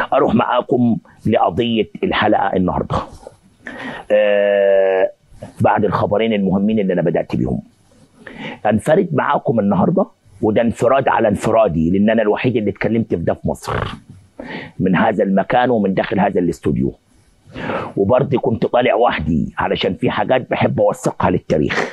اروح معاكم لقضيه الحلقه النهارده آه بعد الخبرين المهمين اللي انا بدات بيهم انفرد معاكم النهارده وده انفراد على انفرادي لان انا الوحيد اللي اتكلمت في ده في مصر من هذا المكان ومن داخل هذا الاستوديو وبرضه كنت طالع وحدي علشان في حاجات بحب اوثقها للتاريخ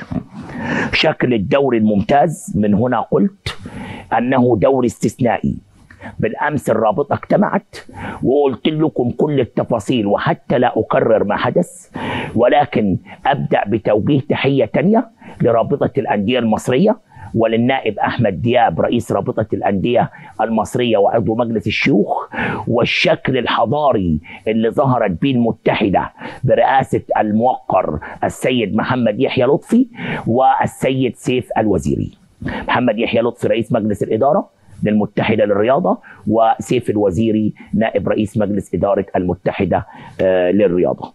شكل الدوري الممتاز من هنا قلت انه دوري استثنائي بالامس الرابطه اجتمعت وقلت لكم كل التفاصيل وحتى لا اكرر ما حدث ولكن ابدا بتوجيه تحيه تانيه لرابطه الانديه المصريه وللنائب احمد دياب رئيس رابطه الانديه المصريه وعضو مجلس الشيوخ والشكل الحضاري اللي ظهرت به المتحده برئاسه الموقر السيد محمد يحيى لطفي والسيد سيف الوزيري. محمد يحيى لطفي رئيس مجلس الاداره للمتحده للرياضه وسيف الوزيري نائب رئيس مجلس اداره المتحده آه للرياضه.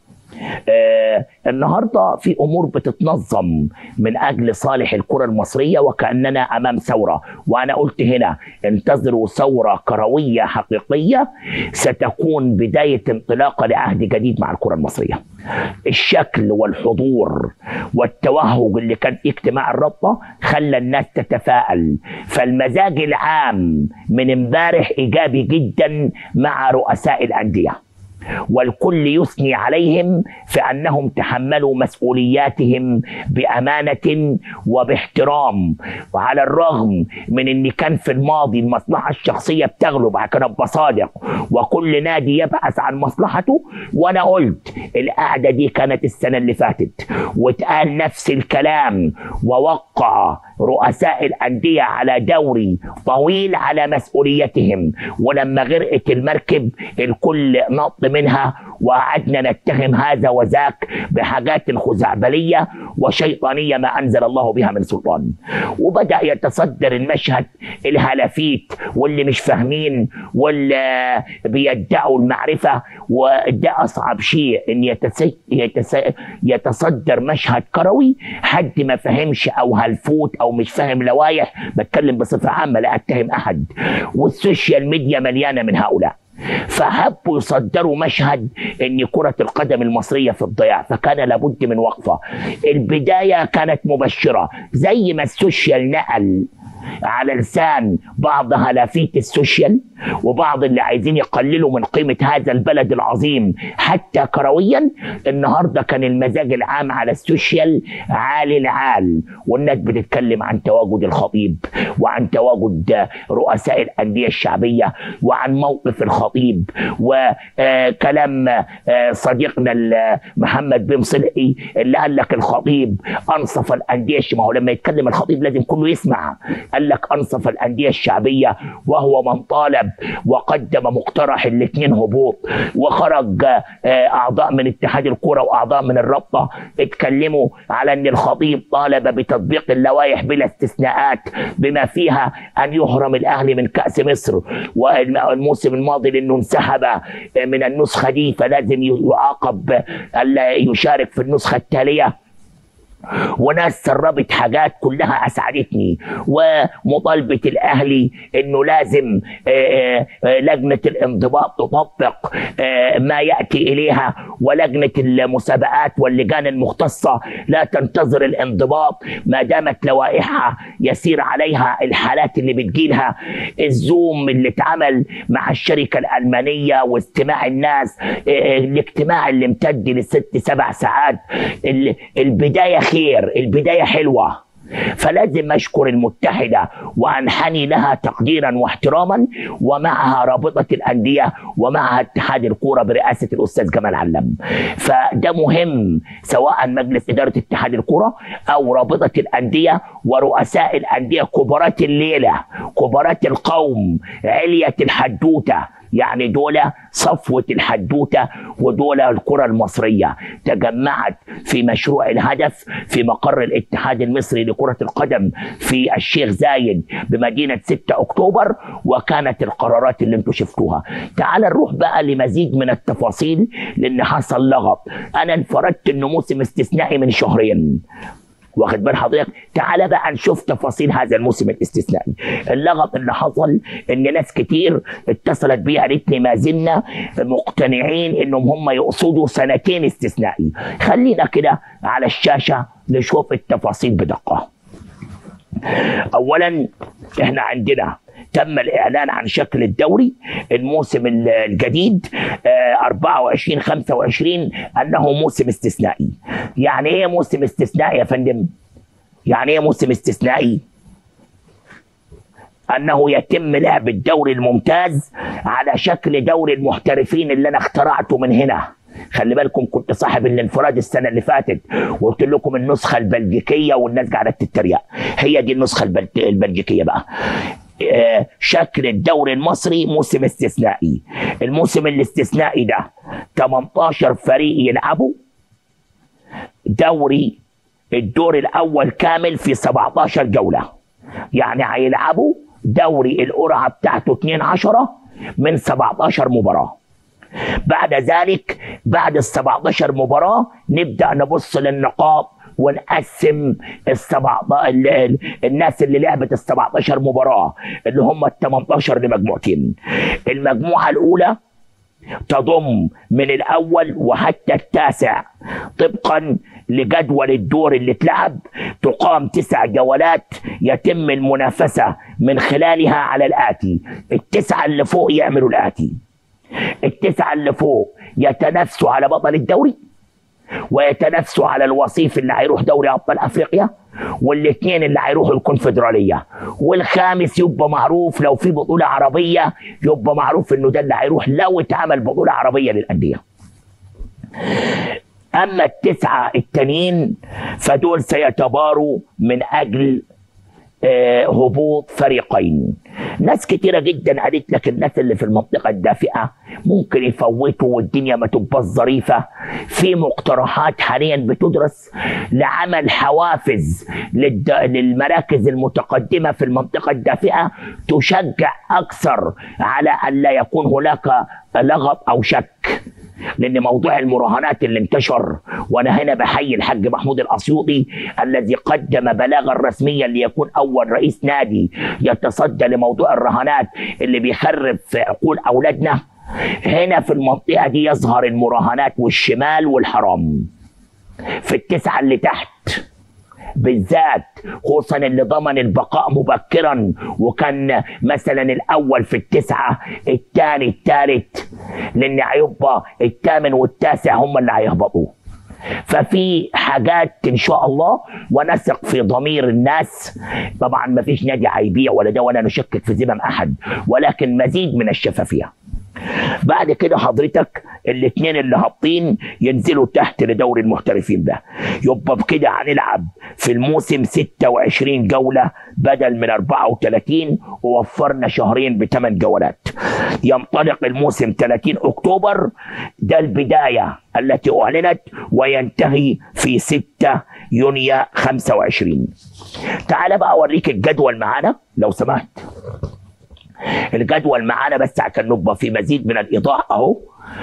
آه النهارده في امور بتتنظم من اجل صالح الكره المصريه وكاننا امام ثوره وانا قلت هنا انتظروا ثوره كرويه حقيقيه ستكون بدايه انطلاقه لعهد جديد مع الكره المصريه. الشكل والحضور والتوهج اللي كان في اجتماع الرابطه خلى الناس تتفائل فالمزاج العام من امبارح ايجابي جدا مع رؤساء الانديه. والكل يثني عليهم في انهم تحملوا مسؤولياتهم بامانه وباحترام وعلى الرغم من ان كان في الماضي المصلحه الشخصيه بتغلب كان بصادق وكل نادي يبحث عن مصلحته وانا قلت القعده دي كانت السنه اللي فاتت واتقال نفس الكلام ووقع رؤساء الانديه على دوري طويل على مسؤوليتهم ولما غرقت المركب الكل نط منها وقعدنا نتهم هذا وذاك بحاجات خزعبليه وشيطانيه ما انزل الله بها من سلطان وبدا يتصدر المشهد الهلافيت واللي مش فاهمين واللي بيدعوا المعرفه وده اصعب شيء ان يتس... يتس... يتصدر مشهد كروي حد ما فهمش او هلفوت او مش فاهم لوايح بتكلم بصفه عامه لا اتهم احد والسوشيال ميديا مليانه من هؤلاء فحبوا يصدروا مشهد ان كرة القدم المصرية في الضياع فكان لابد من وقفة البداية كانت مبشرة زي ما السوشيال نقل على لسان بعض هلافيت السوشيال وبعض اللي عايزين يقللوا من قيمة هذا البلد العظيم حتى كرويا النهاردة كان المزاج العام على السوشيال عالي العال والناس بتتكلم عن تواجد الخطيب وعن تواجد رؤساء الأندية الشعبية وعن موقف الخطيب وكلام صديقنا محمد بن صلحي اللي قال لك الخطيب أنصف الأندية ما هو لما يتكلم الخطيب لازم كله يسمع قال لك انصف الانديه الشعبيه وهو من طالب وقدم مقترح الاثنين هبوط وخرج اعضاء من اتحاد الكره واعضاء من الرابطه اتكلموا على ان الخطيب طالب بتطبيق اللوائح بلا استثناءات بما فيها ان يحرم الاهلي من كاس مصر والموسم الماضي لانه انسحب من النسخه دي فلازم يعاقب الا يشارك في النسخه التاليه وناس سربت حاجات كلها اسعدتني ومطالبه الاهلي انه لازم لجنه الانضباط تطبق ما ياتي اليها ولجنه المسابقات واللجان المختصه لا تنتظر الانضباط ما دامت لوائحها يسير عليها الحالات اللي بتجيلها الزوم اللي اتعمل مع الشركه الالمانيه واستماع الناس الاجتماع اللي امتد لست سبع ساعات البدايه خير البدايه حلوه فلازم اشكر المتحده وانحني لها تقديرا واحتراما ومعها رابطه الانديه ومعها اتحاد الكوره برئاسه الاستاذ جمال علم فده مهم سواء مجلس اداره اتحاد الكوره او رابطه الانديه ورؤساء الانديه كبارات الليله كبارات القوم عليه الحدوته يعني دول صفوة الحدوتة ودول الكرة المصرية تجمعت في مشروع الهدف في مقر الاتحاد المصري لكرة القدم في الشيخ زايد بمدينة 6 أكتوبر وكانت القرارات اللي انتم شفتوها تعال نروح بقى لمزيد من التفاصيل لأن حصل لغط أنا انفردت أنه موسم استثنائي من شهرين واخد بال حضرتك تعال بقى نشوف تفاصيل هذا الموسم الاستثنائي اللغط اللي حصل ان ناس كتير اتصلت بي قالت لي ما زلنا مقتنعين انهم هم يقصدوا سنتين استثنائي خلينا كده على الشاشه نشوف التفاصيل بدقه اولا احنا عندنا تم الاعلان عن شكل الدوري الموسم الجديد 24 25 انه موسم استثنائي يعني ايه موسم استثنائي يا فندم يعني ايه موسم استثنائي انه يتم لعب الدوري الممتاز على شكل دوري المحترفين اللي انا اخترعته من هنا خلي بالكم كنت صاحب الانفراد السنه اللي فاتت وقلت لكم النسخه البلجيكيه والناس قاعده تتريق هي دي النسخه البلجيكيه بقى شكل الدوري المصري موسم استثنائي الموسم الاستثنائي ده 18 فريق يلعبوا دوري الدور الاول كامل في 17 جوله يعني هيلعبوا دوري القرعه بتاعته 2 10 من 17 مباراه بعد ذلك بعد ال 17 مباراه نبدا نبص للنقاط ونقسم السبع الناس اللي لعبت ال 17 مباراه اللي هم ال 18 لمجموعتين المجموعه الاولى تضم من الاول وحتى التاسع طبقا لجدول الدور اللي اتلعب تقام تسع جولات يتم المنافسه من خلالها على الاتي التسعه اللي فوق يعملوا الاتي التسعه اللي فوق يتنافسوا على بطل الدوري ويتنافسوا على الوصيف اللي هيروح دوري ابطال افريقيا والاثنين اللي هيروحوا الكونفدراليه والخامس يبقى معروف لو في بطوله عربيه يبقى معروف انه ده اللي هيروح لو اتعمل بطوله عربيه للانديه اما التسعه التانيين فدول سيتباروا من اجل هبوط فريقين ناس كتيرة جدا قالت لك الناس اللي في المنطقة الدافئة ممكن يفوتوا والدنيا ما تبقاش ظريفة في مقترحات حاليا بتدرس لعمل حوافز للد... للمراكز المتقدمة في المنطقة الدافئة تشجع أكثر على أن لا يكون هناك لغط أو شك لان موضوع المراهنات اللي انتشر وانا هنا بحيي الحاج محمود الاسيوطي الذي قدم بلاغا رسميا ليكون اول رئيس نادي يتصدى لموضوع الرهانات اللي بيخرب في عقول اولادنا هنا في المنطقه دي يظهر المراهنات والشمال والحرام في التسعه اللي تحت بالذات خصوصا اللي ضمن البقاء مبكرا وكان مثلا الاول في التسعه الثاني الثالث لان هيبقى الثامن والتاسع هم اللي هيهبطوا ففي حاجات ان شاء الله ونثق في ضمير الناس طبعا ما فيش نادي هيبيع ولا ده ولا نشكك في ذمم احد ولكن مزيد من الشفافيه بعد كده حضرتك الاثنين اللي هابطين ينزلوا تحت لدوري المحترفين ده يبقى بكده هنلعب في الموسم 26 جولة بدل من 34 ووفرنا شهرين بثمان جولات ينطلق الموسم 30 أكتوبر ده البداية التي أعلنت وينتهي في 6 يونيو 25 تعال بقى أوريك الجدول معانا لو سمحت الجدول معانا بس عشان نبقى في مزيد من الايضاح اهو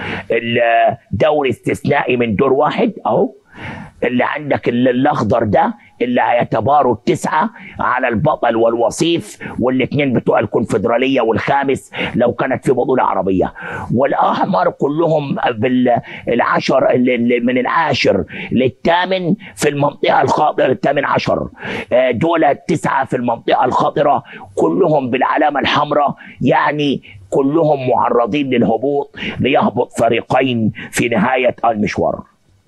الدوري استثنائي من دور واحد اهو اللي عندك الاخضر ده اللي هيتباروا التسعه على البطل والوصيف والاثنين بتوع الكونفدراليه والخامس لو كانت في بطوله عربيه والاحمر كلهم بالعشر من العاشر للثامن في المنطقه الخاطره الثامن عشر دول التسعه في المنطقه الخاطره كلهم بالعلامه الحمراء يعني كلهم معرضين للهبوط ليهبط فريقين في نهايه المشوار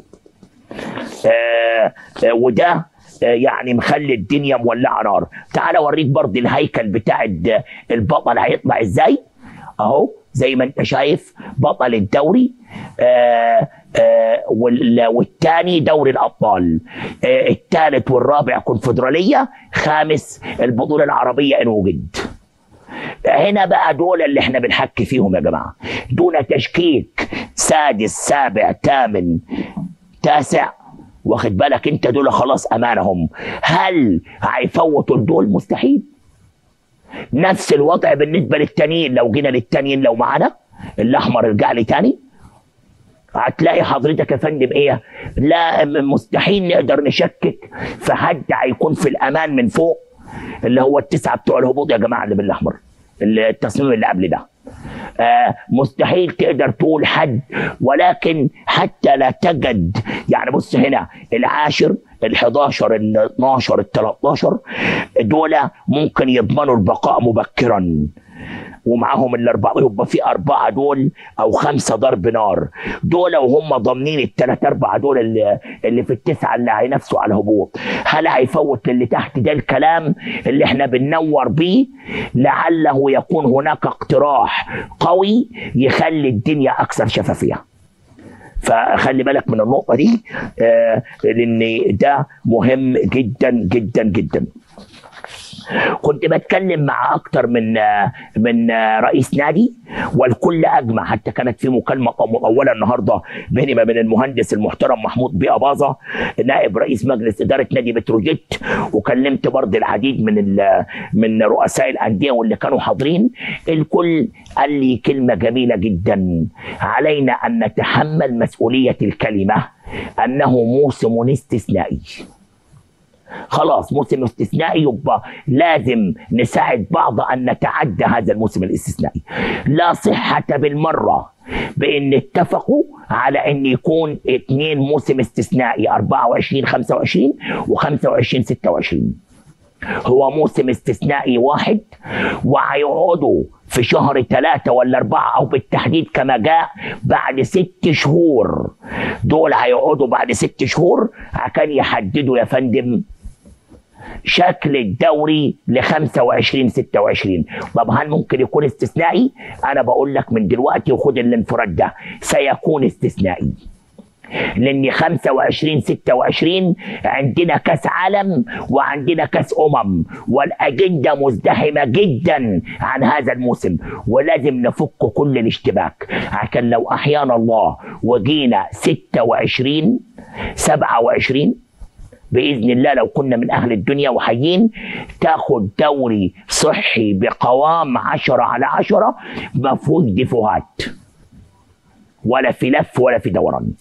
آه آه وده يعني مخلي الدنيا مولعه نار تعال اوريك برضه الهيكل بتاع البطل هيطلع ازاي اهو زي ما انت شايف بطل الدوري آه آه والثاني دوري الابطال آه الثالث والرابع كونفدراليه خامس البطوله العربيه ان وجد هنا بقى دول اللي احنا بنحكي فيهم يا جماعه دون تشكيك سادس سابع ثامن تاسع واخد بالك انت دول خلاص امانهم هل هيفوتوا دول مستحيل نفس الوضع بالنسبه للتانيين لو جينا للتانيين لو معانا الاحمر رجع لي تاني هتلاقي حضرتك يا فندم ايه لا مستحيل نقدر نشكك في حد هيكون في الامان من فوق اللي هو التسعه بتوع الهبوط يا جماعه اللي بالاحمر التصميم اللي قبل ده آه مستحيل تقدر تقول حد ولكن حتى لا تجد يعني بص هنا العاشر ال 11 ال 12 ال 13 دول ممكن يضمنوا البقاء مبكرا ومعاهم الاربعه يبقى في اربعه دول او خمسه ضرب نار دول وهم ضامنين الثلاث اربعه دول اللي, اللي في التسعه اللي هينافسوا على الهبوط هل هيفوت اللي تحت ده الكلام اللي احنا بننور بيه لعله يكون هناك اقتراح قوي يخلي الدنيا اكثر شفافيه فخلي بالك من النقطه دي آه لان ده مهم جدا جدا جدا كنت بتكلم مع اكتر من من رئيس نادي والكل اجمع حتى كانت في مكالمه مطوله النهارده بيني ما بين المهندس المحترم محمود بيه اباظه نائب رئيس مجلس اداره نادي بتروجيت وكلمت برضه العديد من من رؤساء الانديه واللي كانوا حاضرين الكل قال لي كلمه جميله جدا علينا ان نتحمل مسؤوليه الكلمه انه موسم استثنائي خلاص موسم استثنائي يبقى لازم نساعد بعض ان نتعدى هذا الموسم الاستثنائي لا صحة بالمرة بان اتفقوا على ان يكون اثنين موسم استثنائي 24 25 و25 26 هو موسم استثنائي واحد وهيقعدوا في شهر ثلاثة ولا أربعة أو بالتحديد كما جاء بعد ست شهور دول هيقعدوا بعد ست شهور عشان يحددوا يا فندم شكل الدوري ل 25 26 طب هل ممكن يكون استثنائي انا بقول لك من دلوقتي وخد الانفراد ده سيكون استثنائي لان 25 26 عندنا كاس عالم وعندنا كاس امم والاجنده مزدحمه جدا عن هذا الموسم ولازم نفك كل الاشتباك عشان لو احيانا الله وجينا 26 27 باذن الله لو كنا من اهل الدنيا وحيين تاخد دوري صحي بقوام عشرة على عشرة ما فيهوش ديفوهات ولا في لف ولا في دوران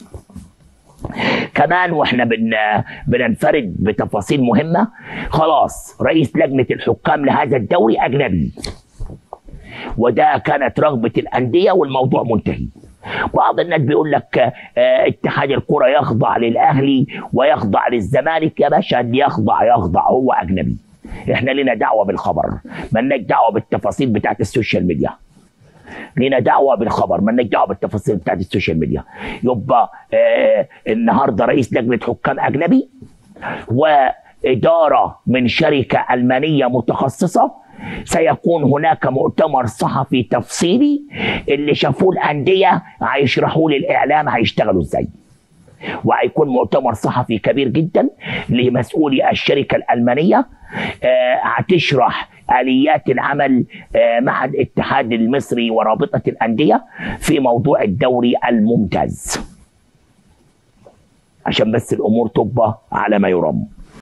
كمان واحنا بن بننفرد بتفاصيل مهمه خلاص رئيس لجنه الحكام لهذا الدوري اجنبي وده كانت رغبه الانديه والموضوع منتهي بعض الناس بيقول لك اه اتحاد الكره يخضع للاهلي ويخضع للزمالك يا باشا اللي يخضع يخضع هو اجنبي احنا لنا دعوه بالخبر مالناش دعوه بالتفاصيل بتاعت السوشيال ميديا لنا دعوه بالخبر مالناش دعوه بالتفاصيل بتاعت السوشيال ميديا يبقى اه النهارده رئيس لجنه حكام اجنبي واداره من شركه المانيه متخصصه سيكون هناك مؤتمر صحفي تفصيلي اللي شافوه الانديه هيشرحوا للاعلام هيشتغلوا ازاي وهيكون مؤتمر صحفي كبير جدا لمسؤولي الشركه الالمانيه هتشرح آه اليات العمل آه مع الاتحاد المصري ورابطه الانديه في موضوع الدوري الممتاز عشان بس الامور تبقى على ما يرام